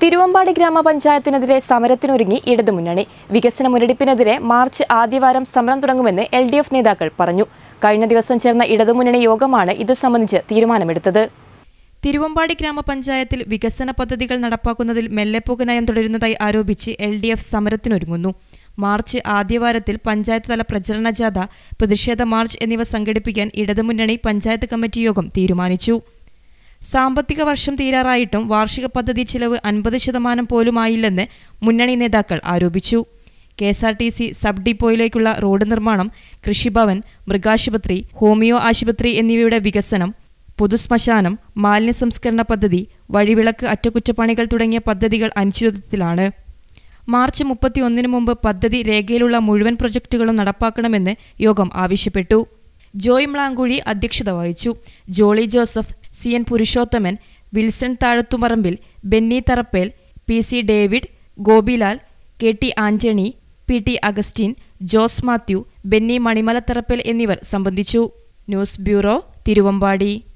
തിരുവമ്പാടി ഗ്രാമപഞ്ചായത്തിനെതിരെ സമരത്തിനൊരുങ്ങി ഇടതുമുന്നണി വികസന മുരടിപ്പിനെതിരെ മാർച്ച് ആദ്യവാരം സമരം തുടങ്ങുമെന്ന് എൽ ഡി എഫ് നേതാക്കൾ പറഞ്ഞു കഴിഞ്ഞ ദിവസം ചേർന്ന ഇടതുമുന്നണി യോഗമാണ് ഇതു സംബന്ധിച്ച് തീരുമാനമെടുത്തത് തിരുവമ്പാടി ഗ്രാമപഞ്ചായത്തിൽ വികസന പദ്ധതികൾ നടപ്പാക്കുന്നതിൽ മെല്ലെപ്പോക്ക് നയം തുടരുന്നതായി ആരോപിച്ച് എൽ ഡി എഫ് സമരത്തിനൊരുങ്ങുന്നു മാർച്ച് ആദ്യവാരത്തിൽ പഞ്ചായത്ത് തല പ്രചരണ ജാഥ പ്രതിഷേധ മാർച്ച് എന്നിവ സംഘടിപ്പിക്കാൻ ഇടതുമുന്നണി പഞ്ചായത്ത് കമ്മിറ്റി യോഗം തീരുമാനിച്ചു സാമ്പത്തിക വർഷം തീരാറായിട്ടും വാർഷിക പദ്ധതി ചിലവ് അൻപത് ശതമാനം പോലുമായില്ലെന്ന് മുന്നണി നേതാക്കൾ ആരോപിച്ചു K S R T C sub ഡിപ്പോയിലേക്കുള്ള റോഡ് നിർമ്മാണം കൃഷിഭവൻ മൃഗാശുപത്രി ഹോമിയോ ആശുപത്രി എന്നിവയുടെ വികസനം പൊതുശ്മശാനം മാലിന്യ സംസ്കരണ പദ്ധതി വഴിവിളക്ക് അറ്റകുറ്റപ്പണികൾ തുടങ്ങിയ പദ്ധതികൾ അനിശ്ചിതത്വത്തിലാണ് മാർച്ച് മുപ്പത്തിയൊന്നിന് മുമ്പ് പദ്ധതി രേഖയിലുള്ള മുഴുവൻ പ്രൊജക്ടുകളും നടപ്പാക്കണമെന്ന് യോഗം ആവശ്യപ്പെട്ടു ജോയ് മ്ലാങ്കുഴി അധ്യക്ഷത വഹിച്ചു Jolly Joseph C N Purushothaman Wilson Thazhathumarambil Benny Tharappel P C David Gopilal K T Antony P T Augustine Jose Mathew Benny Manimalatharappal എന്നിവർ സംബന്ധിച്ചു ന്യൂസ് ബ്യൂറോ തിരുവമ്പാടി